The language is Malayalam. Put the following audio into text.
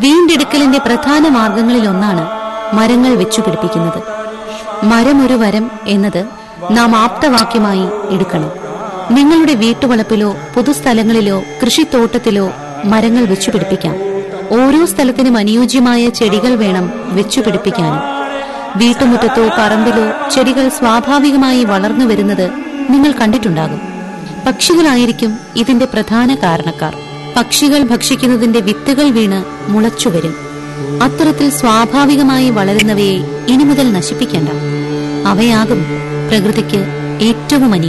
വീണ്ടെടുക്കലിന്റെ പ്രധാന മാർഗങ്ങളിലൊന്നാണ് മരങ്ങൾ വെച്ചുപിടിപ്പിക്കുന്നത് മരം ഒരു വരം എന്നത് നാം ആപ്തവാക്യമായി എടുക്കണം നിങ്ങളുടെ വീട്ടുവളപ്പിലോ പൊതുസ്ഥലങ്ങളിലോ കൃഷിത്തോട്ടത്തിലോ മരങ്ങൾ വെച്ചുപിടിപ്പിക്കാം ഓരോ സ്ഥലത്തിനും അനുയോജ്യമായ ചെടികൾ വേണം വെച്ചുപിടിപ്പിക്കാനും വീട്ടുമുറ്റത്തോ പറമ്പിലോ ചെടികൾ സ്വാഭാവികമായി വളർന്നു വരുന്നത് നിങ്ങൾ കണ്ടിട്ടുണ്ടാകും പക്ഷികളായിരിക്കും ഇതിന്റെ പ്രധാന കാരണക്കാർ പക്ഷികൾ ഭക്ഷിക്കുന്നതിന്റെ വിത്തുകൾ വീണ് മുളച്ചുവരും അത്തരത്തിൽ സ്വാഭാവികമായി വളരുന്നവയെ ഇനി മുതൽ നശിപ്പിക്കേണ്ട അവയാകും പ്രകൃതിക്ക് ഏറ്റവും അനുയോജ്യം